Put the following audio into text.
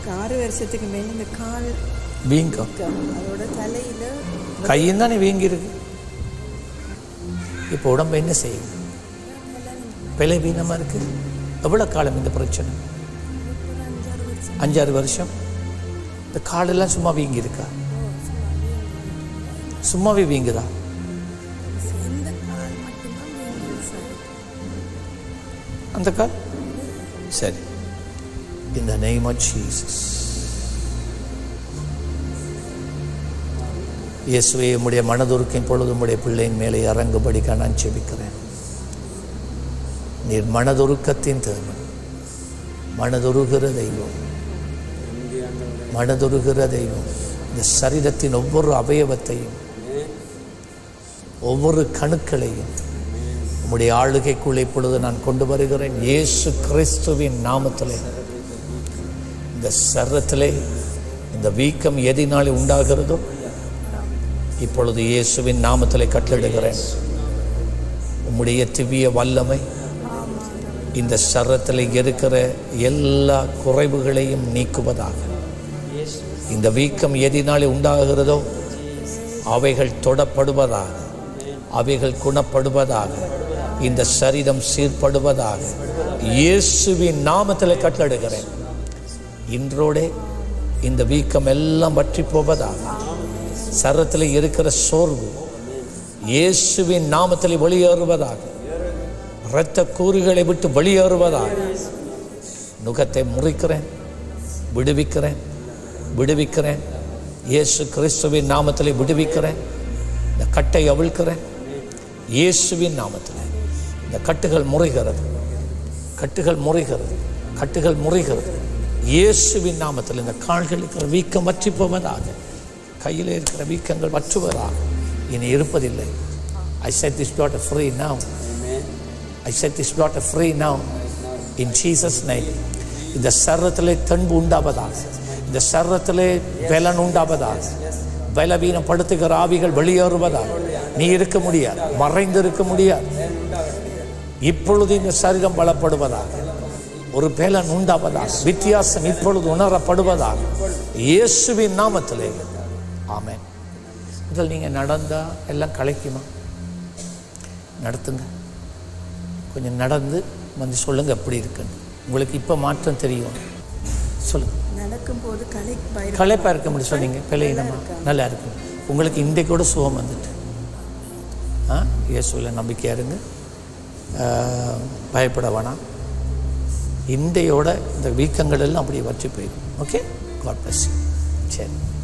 ஆறு வருஷத்துக்கு மேல இந்த கால் வீங்கம் அதோட தலையில கையும் தானே வீங்கி இருக்கு இப்போ உடம்பு என்ன செய்யும் பலவீனமாக இருக்கு எவ்வளோ காலம் இந்த பிரச்சனை அஞ்சாறு வருஷம் இந்த காலெல்லாம் சும்மா வீங்கி இருக்கா சும்மாவே வீங்குதா இந்த கால் மட்டும்தான் வீங்குது சார் அந்த கால் சரி இந்த name of Jesus இயேசுவே உம்முடைய மனதுருக்கும் பொழுது உம்முடைய பிள்ளையின் மேலே இறங்கும்படிக்க நான் செபிக்கிறேன் நீர் மனதுருக்கத்தின் தேவன் மனதுருகிற தெய்வம் மனதுருகிற தெய்வம் இந்த சரீரத்தின் ஒவ்வொரு அவயவத்தையும் ஒவ்வொரு கணுக்களையும் உம்முடைய ஆளுகைக்குள்ளே இப்பொழுது நான் கொண்டு வருகிறேன் இயேசு கிறிஸ்துவின் நாமத்திலே இந்த சரத்திலே இந்த வீக்கம் எதினாலே உண்டாகிறதோ இப்பொழுது இயேசுவின் நாமத்திலே கட்டளிடுகிறேன் உம்முடைய திவ்ய வல்லமை இந்த சரத்தில் இருக்கிற எல்லா குறைவுகளையும் நீக்குவதாக இந்த வீக்கம் எதினாலே உண்டாகிறதோ அவைகள் தொடப்படுவதாக அவைகள் குணப்படுவதாக இந்த சரீரம் சீர்படுவதாக இயேசுவின் நாமத்தில் கட்டளிடுகிறேன் இன்றோடே இந்த வீக்கம் எல்லாம் வற்றி போவதாக சரத்தில் இருக்கிற சோர்வு இயேசுவின் நாமத்தில் வெளியேறுவதாக இரத்த கூறுகளை விட்டு வெளியேறுவதாக நுகத்தை முறிக்கிறேன் விடுவிக்கிறேன் விடுவிக்கிறேன் இயேசு கிறிஸ்துவின் நாமத்தில் விடுவிக்கிறேன் இந்த கட்டை அவிழ்க்கிறேன் இயேசுவின் நாமத்தில் இந்த கட்டுகள் முறைகிறது கட்டுகள் முறைகிறது கட்டுகள் முறைகிறது இயேசுவின் நாமத்தில் இந்த கால்கள் இருக்கிற வீக்கம் வற்றி போவதாக கையில் இருக்கிற வீக்கங்கள் வற்றுவதாக இனி இருப்பதில்லை I set this that free now I set this that free now in Jesus night இந்த சர்வத்திலே தன்பு உண்டாவதாக இந்த சர்வத்திலே பலன் உண்டாவதாக பலவீனப்படுத்துகிற ஆவிகள் வெளியேறுவதாக நீ இருக்க முடியாது மறைந்து இருக்க முடியாது இப்பொழுது இந்த சரீரம் பலப்படுவதாக ஒரு பலன் உண்டாவதாக வித்தியாசம் இப்பொழுது உணரப்படுவதாக இயேசுவின் நாமத்திலே ஆமென் முதல் நீங்கள் நடந்தா எல்லாம் கலைக்குமா நடத்துங்க கொஞ்சம் நடந்து வந்து சொல்லுங்க எப்படி இருக்குன்னு உங்களுக்கு இப்போ மாற்றம் தெரியும் சொல்லுங்க நடக்கும்போது கலை பயிர் களைப்பாக இருக்க முடியும் சொன்னீங்க பிழையினமா நல்லா இருக்கும் உங்களுக்கு இன்றைக்கூட சுகம் வந்துட்டு ஆ இயேசுவில் நம்பிக்கையாக இருங்க ஆ, பயப்பட வேணாம் இன்றையோட இந்த வீக்கங்கள் எல்லாம் அப்படியே வற்றி போயிடும் ஓகே காட் பிளஸ் சரி